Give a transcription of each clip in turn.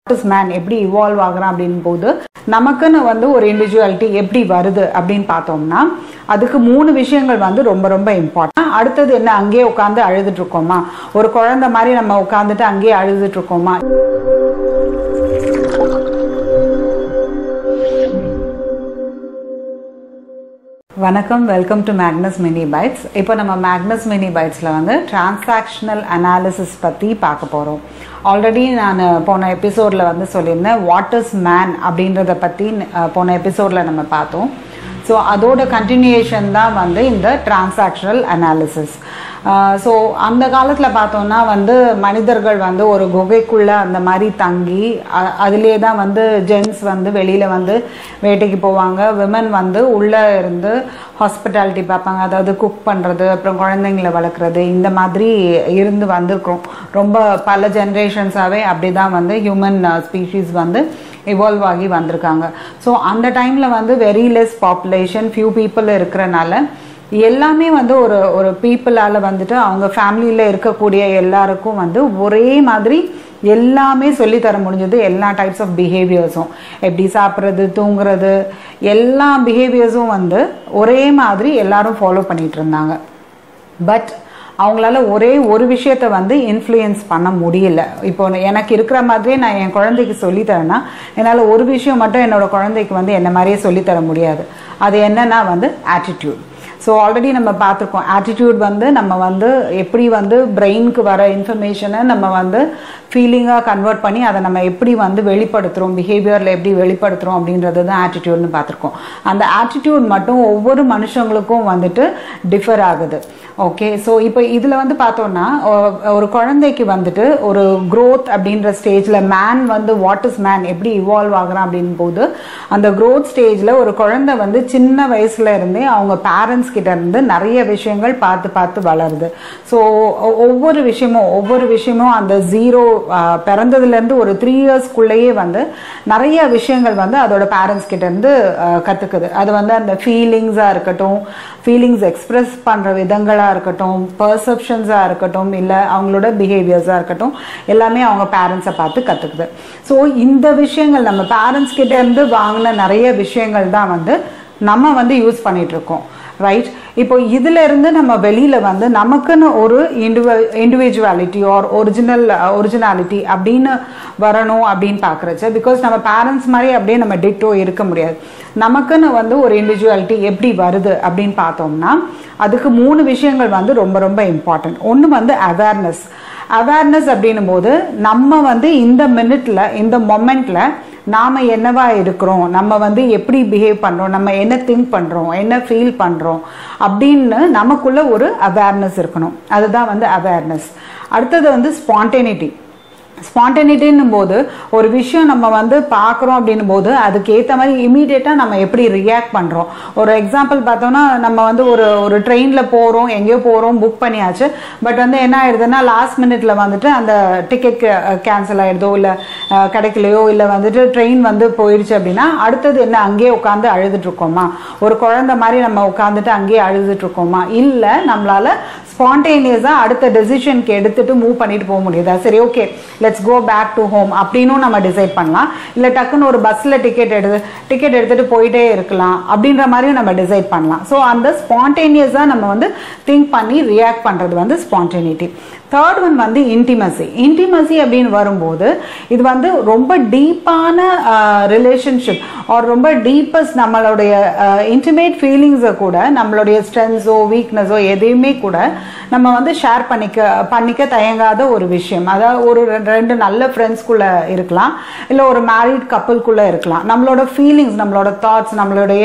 man எப்படி evolve ஆகுறான் அப்படின் போது நமக்குன்னு வந்து ஒரு இண்டிவிஜுவாலிட்டி எப்படி வருது அப்படின்னு பார்த்தோம்னா அதுக்கு மூணு விஷயங்கள் வந்து ரொம்ப ரொம்ப இம்பார்ட்டன்ட் அடுத்தது என்ன அங்கேயே உட்காந்து அழுதுட்டு இருக்கோமா ஒரு குழந்தை மாதிரி நம்ம உட்காந்துட்டு அங்கேயே அழுதுட்டு இருக்கோமா வணக்கம் welcome to Magnus mini bytes இப்போ நம்ம மேக்னஸ் மினி பைட்ஸில் வந்து டிரான்சாக்ஷனல் அனாலிசிஸ் பற்றி பார்க்க போகிறோம் ஆல்ரெடி நான் போன எபிசோடில் வந்து சொல்லியிருந்தேன் வாட் இஸ் மேன் அப்படின்றத பற்றி போன எபிசோடில் நம்ம பார்த்தோம் ஸோ அதோட கண்டினியூஷன் தான் வந்து இந்த டிரான்சாக்ஷனல் அனாலிசிஸ் ஸோ அந்த காலத்தில் பார்த்தோம்னா வந்து மனிதர்கள் வந்து ஒரு குகைக்குள்ளே அந்த மாதிரி தங்கி அதிலே தான் வந்து ஜென்ஸ் வந்து வெளியில் வந்து வேட்டைக்கு போவாங்க விமன் வந்து உள்ளே இருந்து ஹாஸ்பிட்டாலிட்டி பார்ப்பாங்க அதாவது குக் பண்ணுறது அப்புறம் குழந்தைங்களை வளர்க்குறது இந்த மாதிரி இருந்து வந்திருக்கிறோம் ரொம்ப பல ஜென்ரேஷன்ஸாகவே அப்படி தான் வந்து ஹியூமன் ஸ்பீஷீஸ் வந்து இவால்வ் ஆகி வந்திருக்காங்க ஸோ அந்த டைமில் வந்து very less population few people இருக்கிறனால எல்லாமே வந்து ஒரு ஒரு பீப்புளால் வந்துட்டு அவங்க ஃபேமிலியில் இருக்கக்கூடிய எல்லாருக்கும் வந்து ஒரே மாதிரி எல்லாமே சொல்லித்தர முடிஞ்சது எல்லா டைப்ஸ் ஆஃப் பிஹேவியர்ஸும் எப்படி சாப்பிட்றது தூங்குறது எல்லா பிஹேவியர்ஸும் வந்து ஒரே மாதிரி எல்லாரும் ஃபாலோ பண்ணிட்டு இருந்தாங்க பட் அவங்களால ஒரே ஒரு விஷயத்த வந்து இன்ஃப்ளூயன்ஸ் பண்ண முடியல இப்போ எனக்கு இருக்கிற மாதிரியே நான் என் குழந்தைக்கு சொல்லித்தரேன்னா என்னால் ஒரு விஷயம் மட்டும் என்னோட குழந்தைக்கு வந்து என்ன மாதிரியே சொல்லித்தர முடியாது அது என்னன்னா வந்து ஆட்டிடியூட் ஸோ ஆல்ரெடி நம்ம பார்த்துருக்கோம் ஆட்டிடியூட் வந்து நம்ம வந்து எப்படி வந்து பிரெயினுக்கு வர இன்ஃபர்மேஷனை நம்ம வந்து ஃபீலிங்காக கன்வெர்ட் பண்ணி அதை நம்ம எப்படி வந்து வெளிப்படுத்துகிறோம் பிஹேவியரில் எப்படி வெளிப்படுத்துகிறோம் அப்படின்றது தான் ஆட்டிடியூட்னு பார்த்துருக்கோம் அந்த ஆட்டிடியூட் மட்டும் ஒவ்வொரு மனுஷங்களுக்கும் வந்துட்டு டிஃபர் ஆகுது ஓகே ஸோ இப்போ இதில் வந்து பார்த்தோம்னா ஒரு குழந்தைக்கு வந்துட்டு ஒரு க்ரோத் அப்படின்ற ஸ்டேஜில் மேன் வந்து வாட் இஸ் மேன் எப்படி இவால்வ் ஆகுறான் அப்படின் போது அந்த க்ரோத் ஸ்டேஜில் ஒரு குழந்தை வந்து சின்ன வயசுல இருந்தே அவங்க பேரண்ட்ஸ் கிட்ட இருந்து நிறைய விஷயங்கள் பார்த்து பார்த்து வளருது ஸோ ஒவ்வொரு விஷயமும் ஒவ்வொரு விஷயமும் அந்த ஜீரோ பிறந்ததுலேருந்து ஒரு த்ரீ இயர்ஸ்க்குள்ளேயே வந்து நிறைய விஷயங்கள் வந்து அதோட பேரண்ட்ஸ் கிட்ட இருந்து கற்றுக்குது அது வந்து அந்த ஃபீலிங்ஸாக இருக்கட்டும் ஃபீலிங்ஸ் எக்ஸ்பிரஸ் பண்ணுற விதங்களாக இருக்கட்டும் பர்செப்ஷன்ஸாக இருக்கட்டும் இல்லை அவங்களோட பிஹேவியர்ஸாக இருக்கட்டும் எல்லாமே அவங்க பேரண்ட்ஸை பார்த்து கற்றுக்குது ஸோ இந்த விஷயங்கள் நம்ம பேரண்ட்ஸ் கிட்ட இருந்து வாங்கின நிறைய விஷயங்கள் தான் வந்து நம்ம வந்து யூஸ் பண்ணிட்டு இருக்கோம் ரைட் இப்போ இதுல இருந்து நம்ம வெளியில வந்து நமக்குன்னு ஒரு இண்டிவிஜுவ இண்டிவிஜுவாலிட்டி ஆர் ஒரிஜினல் ஒரிஜினாலிட்டி அப்படின்னு வரணும் அப்படின்னு பார்க்குறச்சு பிகாஸ் நம்ம பேரண்ட்ஸ் மாதிரி அப்படியே நம்ம டிட்டோ இருக்க முடியாது நமக்குன்னு வந்து ஒரு இண்டிவிஜுவாலிட்டி எப்படி வருது அப்படின்னு பார்த்தோம்னா அதுக்கு மூணு விஷயங்கள் வந்து ரொம்ப ரொம்ப இம்பார்ட்டன்ட் ஒன்று வந்து அவேர்னஸ் அவேர்னஸ் அப்படின்னும் போது நம்ம வந்து இந்த மினிட்ல இந்த மொமெண்ட்ல நாம என்னவா இருக்கிறோம் நம்ம வந்து எப்படி பிஹேவ் பண்றோம் நம்ம என்ன திங்க் பண்றோம் என்ன ஃபீல் பண்றோம் அப்படின்னு நமக்குள்ள ஒரு அவேர்னஸ் இருக்கணும் அதுதான் வந்து அவேர்னஸ் அடுத்தது வந்து ஸ்பான்டேனிட்டி ஸ்பான்டேனிட்டின்னும் போது ஒரு விஷயம் நம்ம வந்து பார்க்குறோம் அப்படின்னும் போது அதுக்கு ஏற்ற மாதிரி இமீடியட்டாக நம்ம எப்படி ரியாக்ட் பண்ணுறோம் ஒரு எக்ஸாம்பிள் பார்த்தோம்னா நம்ம வந்து ஒரு ஒரு ட்ரெயினில் போகிறோம் எங்கேயோ போகிறோம் புக் பண்ணியாச்சு பட் வந்து என்ன ஆயிடுதுன்னா லாஸ்ட் மினிட்ல வந்துட்டு அந்த டிக்கெட் கேன்சல் ஆயிடுதோ இல்லை கிடைக்கலையோ இல்லை வந்துட்டு ட்ரெயின் வந்து போயிடுச்சு அப்படின்னா அடுத்தது என்ன அங்கேயே உட்காந்து அழுதுட்டு இருக்கோமா ஒரு குழந்தை மாதிரி நம்ம உட்காந்துட்டு அங்கேயே அழுதுட்டு இருக்கோமா இல்லை நம்மளால ஸ்பான்டேனியஸாக அடுத்த டெசிஷனுக்கு எடுத்துட்டு மூவ் பண்ணிட்டு போக முடியுதா சரி okay let's go back to home அப்படின்னும் நம்ம டிசைட் பண்ணலாம் இல்லை டக்குன்னு ஒரு பஸ்ஸில் டிக்கெட் எடுத்து டிக்கெட் எடுத்துட்டு போயிட்டே இருக்கலாம் அப்படின்ற மாதிரியும் நம்ம டிசைட் பண்ணலாம் ஸோ அந்த ஸ்பான்டேனியஸாக நம்ம வந்து திங்க் பண்ணி ரியாக்ட் பண்ணுறது வந்து ஸ்பான்டேனிட்டி தேர்ட் ஒன் வந்து இன்டிமசி இன்டிமசி அப்படின்னு வரும்போது இது வந்து ரொம்ப டீப்பான ரிலேஷன்ஷிப் ஆர் ரொம்ப டீப்பஸ்ட் நம்மளுடைய இன்டிமேட் ஃபீலிங்ஸை கூட நம்மளுடைய ஸ்ட்ரென்ஸோ வீக்னஸோ எதையுமே கூட நம்ம வந்து ஷேர் பண்ணிக்க பண்ணிக்க தயங்காத ஒரு விஷயம் அதாவது ஒரு ரெண்டு நல்ல ஃப்ரெண்ட்ஸ்குள்ள இருக்கலாம் இல்லை ஒரு மேரிட் கப்பலுக்குள்ள இருக்கலாம் நம்மளோட ஃபீலிங்ஸ் நம்மளோட தாட்ஸ் நம்மளுடைய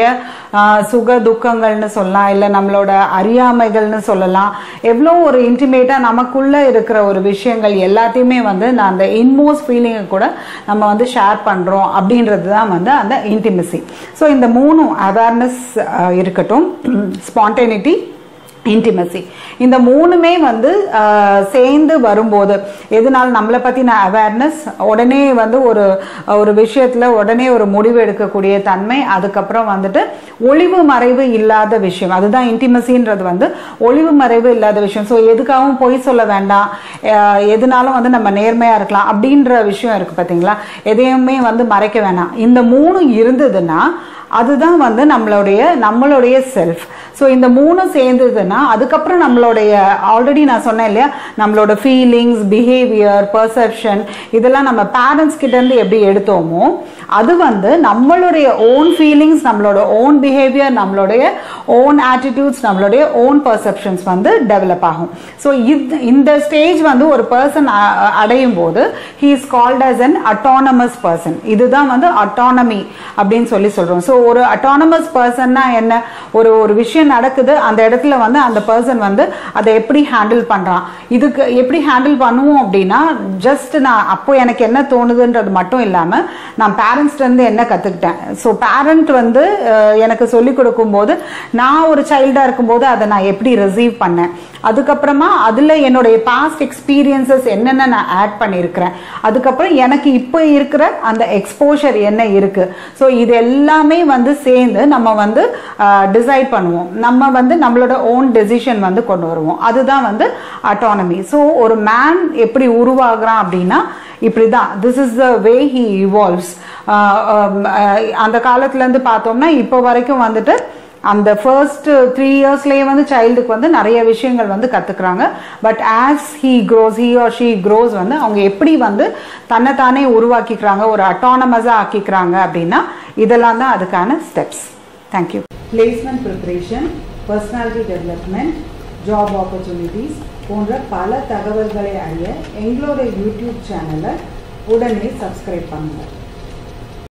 சுக துக்கங்கள்னு சொல்லலாம் இல்லை நம்மளோட அறியாமைகள்னு சொல்லலாம் எவ்வளோ ஒரு இன்டிமேட்டாக நமக்குள்ள இருக்கிற ஒரு விஷயங்கள் எல்லாத்தையுமே வந்து நான் அந்த இன்மோஸ்ட் ஃபீலிங்கை கூட நம்ம வந்து ஷேர் பண்ணுறோம் அப்படின்றது தான் வந்து அந்த இன்டிமசி ஸோ இந்த மூணும் அவேர்னஸ் இருக்கட்டும் ஸ்பான்டேனிட்டி இன்டிமசி இந்த மூணுமே வந்து ஆஹ், சேர்ந்து வரும்போது எதனால நம்மளை பற்றின அவேர்னஸ் உடனே வந்து ஒரு ஒரு விஷயத்தில் உடனே ஒரு முடிவு எடுக்கக்கூடிய தன்மை அதுக்கப்புறம் வந்துட்டு ஒளிவு மறைவு இல்லாத விஷயம் அதுதான் இன்டிமசின்றது வந்து ஒளிவு மறைவு இல்லாத விஷயம் ஸோ எதுக்காகவும் பொய் சொல்ல வேண்டாம் ஆஹ், எதுனாலும் வந்து நம்ம நேர்மையாக இருக்கலாம் அப்படின்ற விஷயம் இருக்குது பார்த்தீங்களா எதையுமே வந்து மறைக்க வேணாம் இந்த மூணு இருந்ததுன்னா அதுதான் வந்து நம்மளுடைய நம்மளுடைய செல்ஃப் ஸோ இந்த மூணும் சேர்ந்ததுன்னா அதுக்கப்புறம் நம்மளுடைய ஆல்ரெடி நான் சொன்னேன் இல்லையா நம்மளோட ஃபீலிங்ஸ் பிஹேவியர் பர்செப்ஷன் இதெல்லாம் நம்ம பேரண்ட்ஸ் கிட்ட இருந்து எப்படி எடுத்தோமோ அது வந்து நம்மளுடைய ஓன் ஃபீலிங்ஸ் நம்மளோட ஓன் பிஹேவியர் நம்மளுடைய ஓன் ஆட்டிடியூட்ஸ் நம்மளுடைய ஓன் பர்செப்ஷன்ஸ் வந்து டெவலப் ஆகும் ஸோ இது இந்த ஸ்டேஜ் வந்து ஒரு பர்சன் அடையும் போது he is called as an autonomous person இதுதான் வந்து அட்டானமி அப்படின்னு சொல்லி சொல்றோம் ஸோ ஒரு அட்டானமஸ் பர்சன்னா என்ன ஒரு ஒரு விஷயம் நடக்குது அந்த இடத்துல வந்து அந்த பர்சன் வந்து அதை எப்படி ஹேண்டில் பண்றான் இதுக்கு எப்படி ஹேண்டில் பண்ணுவோம் அப்படின்னா ஜஸ்ட் நான் அப்போ எனக்கு என்ன தோணுதுன்றது மட்டும் இல்லாம நான் பேரண்ட்ஸ்ல இருந்து என்ன கத்துக்கிட்டேன் ஸோ பேரண்ட் வந்து அஹ், எனக்கு சொல்லி கொடுக்கும்போது நான் ஒரு சைல்டா இருக்கும்போது அதை நான் எப்படி ரிசீவ் பண்ணேன் அதுக்கப்புறமா அதுல என்னுடைய பாஸ்ட் எக்ஸ்பீரியன்சஸ் என்னென்ன நான் ஆட் பண்ணியிருக்கிறேன் அதுக்கப்புறம் எனக்கு இப்போ இருக்கிற அந்த எக்ஸ்போஷர் என்ன இருக்கு ஸோ இது எல்லாமே வந்து சேர்ந்து நம்ம வந்து டிசைட் பண்ணுவோம் நம்ம வந்து நம்மளோட ஓன் டெசிஷன் வந்து கொண்டு வருவோம் அதுதான் வந்து அட்டானமி ஸோ ஒரு மேன் எப்படி உருவாகுறான் அப்படின்னா இப்படிதான் this is the way he evolves அந்த காலத்துல இருந்து பார்த்தோம்னா இப்போ வரைக்கும் வந்துட்டு அந்த ஃபர்ஸ்ட் த்ரீ இயர்ஸ்லேயே வந்து சைல்டுக்கு வந்து நிறைய விஷயங்கள் வந்து கற்றுக்குறாங்க but as he grows he or she grows வந்து அவங்க எப்படி வந்து தன்னைத்தானே உருவாக்கிக்கிறாங்க ஒரு அட்டானமஸாக ஆக்கிக்கிறாங்க அப்படின்னா இதெல்லாம் தான் அதுக்கான steps thank you placement preparation personality development job opportunities போன்ற பல தகவல்களை அறிய எங்களோட யூடியூப் சேனலை உடனே சப்ஸ்கிரைப் பண்ணுங்கள்